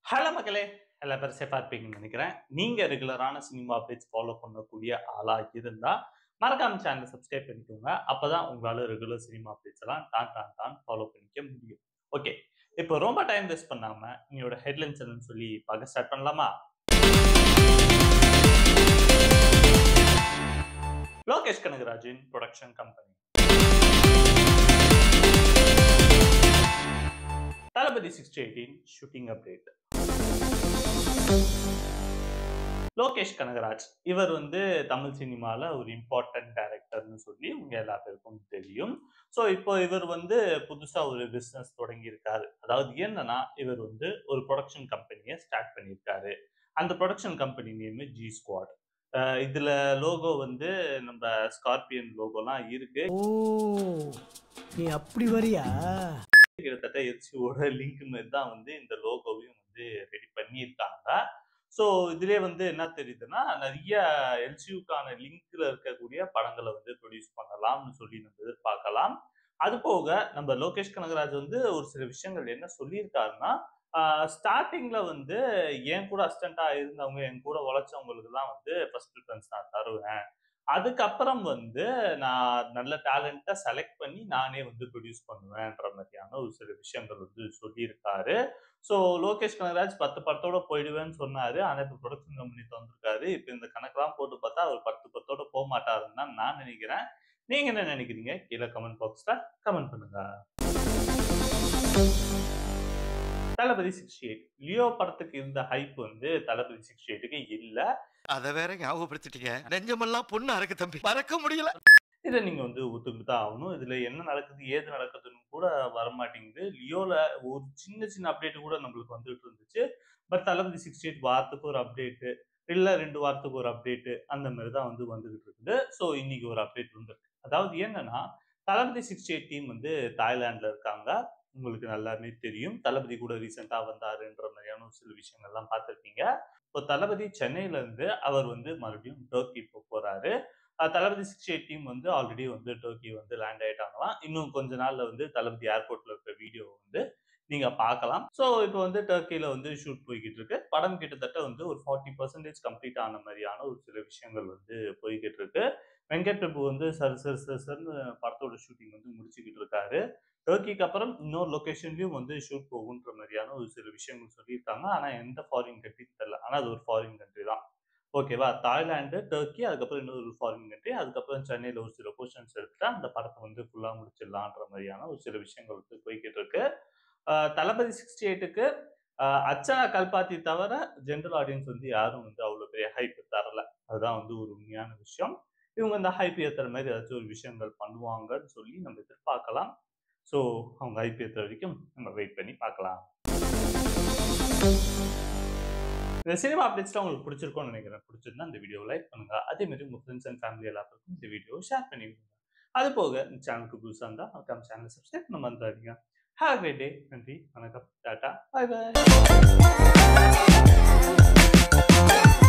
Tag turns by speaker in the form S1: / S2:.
S1: hello மக்களே எல்லா பேரும் சேஃபாக இருப்பீங்கன்னு நினைக்கிறேன் நீங்கள் ரெகுலரான சினிமா பேஜ் ஃபாலோ பண்ணக்கூடிய ஆளாக இருந்தால் மறக்காம சேனலை சப்ஸ்கிரைப் பண்ணிக்கோங்க அப்போ தான் உங்களால் ரெகுலர் சினிமா பேஜ் எல்லாம் டான் டான் டான் ஃபாலோ பண்ணிக்க முடியும் ஓகே இப்போ ரொம்ப டைம் வேஸ்ட் பண்ணாமல் என்னோட ஹெட்லைன்ஸ் என்னன்னு சொல்லி பார்க்க ஸ்டார்ட் பண்ணலாமா லோகேஷ் கனகராஜின் production company Thalapathy sixty eighteen shooting update Lokesh Kanagaraj இவர் வந்து தமிழ் சினிமால ஒரு இம்பார்ட்டன்ட் டைரக்டர்னு சொல்லி உங்க எல்லா பேருக்கும் தெரியும் ஸோ இப்போ இவர் வந்து புதுசா ஒரு பிஸ்னஸ் தொடங்கியிருக்காரு அதாவது என்னன்னா இவர் வந்து ஒரு ப்ரொடக்ஷன் கம்பெனியை ஸ்டார்ட் பண்ணியிருக்காரு அந்த production company name G squad இதுல லோகோ வந்து நம்ம ஸ்கார்பியன் லோகோலாம் இருக்கு
S2: ஓ நீ அப்படி வரியா
S1: கிட்டத்தட்ட எல்சியோட லிங்க் மாதிரி தான் வந்து இந்த லோகோவையும் வந்து ரெடி பண்ணியிருக்காங்க ஸோ இதுலேயே வந்து என்ன தெரியுதுன்னா நிறைய எல்சியூக்கான லிங்க்ல இருக்கக்கூடிய படங்களை வந்து ப்ரொடியூஸ் பண்ணலாம்னு சொல்லி நம்ம எதிர்பார்க்கலாம் அது போக நம்ம லோகேஷ் கனகராஜ் வந்து ஒரு சில விஷயங்கள் என்ன சொல்லியிருக்காருன்னா ஸ்டார்டிங்ல வந்து என் கூட அசிஸ்டண்டா இருந்தவங்க என் கூட உழைச்சவங்களுக்கு தான் வந்து ஃபர்ஸ்ட் ப்ரிஃபரன்ஸ் நான் தருவேன் அதுக்கப்புறம் வந்து நான் நல்ல டேலண்ட்டை செலக்ட் பண்ணி நானே வந்து ப்ரொடியூஸ் பண்ணுவேன்ற மாதிரியான ஒரு சில விஷயங்கள் வந்து சொல்லியிருக்காரு ஸோ லோகேஷ் கனகராஜ் பத்து படத்தோட போயிடுவேன்னு சொன்னாரு ஆனால் இப்போ ப்ரொடக்ஷன் கம்பெனி தந்திருக்காரு இப்போ இந்த கணக்கெல்லாம் போட்டு பார்த்தா அவர் பத்து பத்தோட போக மாட்டாருன்னு தான் நான் நினைக்கிறேன் நீங்க என்ன நினைக்கிறீங்க கீழே கமெண்ட் பாக்ஸ்ல கமெண்ட் பண்ணுங்க தளபதி சிக்ஸ்டி எயிட் லியோ படத்துக்கு இருந்த ஹைப் வந்து தளபதி சிக்ஸ்டி எயிட்டுக்கு இல்லை
S3: அத வேற ஞாபகப்படுத்திட்டீங்க நெஞ்சமெல்லாம் பொண்ணா இருக்கு தம்பி மறக்க முடியல
S1: இதை நீங்க வந்து ஒத்துக்கிட்டு தான் ஆகணும் இதுல என்ன நடக்குது ஏது நடக்குதுன்னு கூட வரமாட்டேங்குது லியோல ஒரு சின்ன சின்ன அப்டேட் கூட நம்மளுக்கு வந்துட்டு இருந்துச்சு பட் தளபதி சிக்ஸ்டி எயிட் வாரத்துக்கு ஒரு அப்டேட்டு இல்ல ரெண்டு வாரத்துக்கு ஒரு அப்டேட்டு அந்த மாதிரி தான் வந்து வந்துகிட்டு இருக்குது ஸோ இன்னைக்கு ஒரு அப்டேட் வந்திருக்கு அதாவது என்னன்னா தளபதி சிக்ஸ்டி எயிட் டீம் வந்து தாய்லாந்துல இருக்காங்க உங்களுக்கு நல்லாமே தெரியும் தளபதி கூட ரீசெண்டா வந்தாருன்ற மாதிரியான ஒரு சில விஷயங்கள்லாம் பார்த்துருப்பீங்க இப்போ தளபதி சென்னையில இருந்து அவர் வந்து மறுபடியும் டர்க்கி போக போறாரு அஹ் தளபதி சிக்ஸ்டி எயிட் டீம் வந்து ஆல்ரெடி வந்து டர்க்கி வந்து லேண்ட் ஆயிட்டாங்களாம் இன்னும் கொஞ்ச நாள்ல வந்து தளபதி ஏர்போர்ட்ல இருக்கிற வீடியோ வந்து நீங்க பார்க்கலாம் ஸோ இப்போ வந்து டர்க்கியில வந்து ஷூட் போய்கிட்டு இருக்கு படம் கிட்டத்தட்ட வந்து ஒரு ஃபார்ட்டி பர்சன்டேஜ் கம்ப்ளீட் ஆன மாதிரியான ஒரு சில விஷயங்கள் வந்து போய்கிட்டு இருக்கு வெங்கட் பிரபு வந்து சர் சர் சர் சர்னு படத்தோட ஷூட்டிங் வந்து முடிச்சுக்கிட்டு இருக்காரு டர்க்கிக்கு அப்புறம் இன்னொரு லொக்கேஷன்லயும் வந்து ஷூட் போகுன்ற மாதிரியான ஒரு சில விஷயங்கள் சொல்லியிருக்காங்க ஆனா எந்த ஃபாரின் கண்ட்ரின்னு தெரியல ஆனா அது ஒரு ஃபாரின் கண்ட்ரி தான் ஓகேவா தாய்லாந்து டர்க்கி அதுக்கப்புறம் இன்னொரு ஃபாரின் கண்ட்ரி அதுக்கப்புறம் சென்னையில் ஒரு சில போர்ஷன்ஸ் எடுத்துட்டு அந்த படத்தை வந்து ஃபுல்லாக முடிச்சிடலான்ற மாதிரியான ஒரு சில விஷயங்கள் வந்து போய்கிட்டு இருக்கு ஆஹ் தளபதி சிக்ஸ்டி எயிட்டுக்கு அர்ச்சனா கல்பாத்தி தவிர ஜென்ரல் ஆடியன்ஸ் வந்து யாரும் வந்து அவ்வளோ பெரிய ஹைப் தரல அதுதான் வந்து ஒரு உண்மையான விஷயம் இவங்க இந்த ஹைப் ஏற்றுற மாதிரி ஏதாச்சும் ஒரு விஷயங்கள் பண்ணுவாங்கன்னு சொல்லி நம்ம எதிர்பார்க்கலாம் ஸோ அவங்க ஹைப் ஏற்றுற வரைக்கும் நம்ம வெயிட் பண்ணி பார்க்கலாம் இந்த சினிமா அப்டேட்ஸ்லாம் உங்களுக்கு பிடிச்சிருக்கும்னு நினைக்கிறேன் பிடிச்சிருந்தா இந்த வீடியோ லைக் பண்ணுங்க அதே மாதிரி உங்க ஃப்ரெண்ட்ஸ் அண்ட் ஃபேமிலி எல்லாத்துக்கும் இந்த வீடியோ ஷேர் பண்ணி விடுங்க அது போக இந்த சேனலுக்கு புதுசாக இருந்தால் மறக்காம சேனல் சப்ஸ்கிரைப் பண்ண மறந்துடாதீங்க ஹேவ் கிரேட் டே நன்றி வணக்கம் டாட்டா பை பை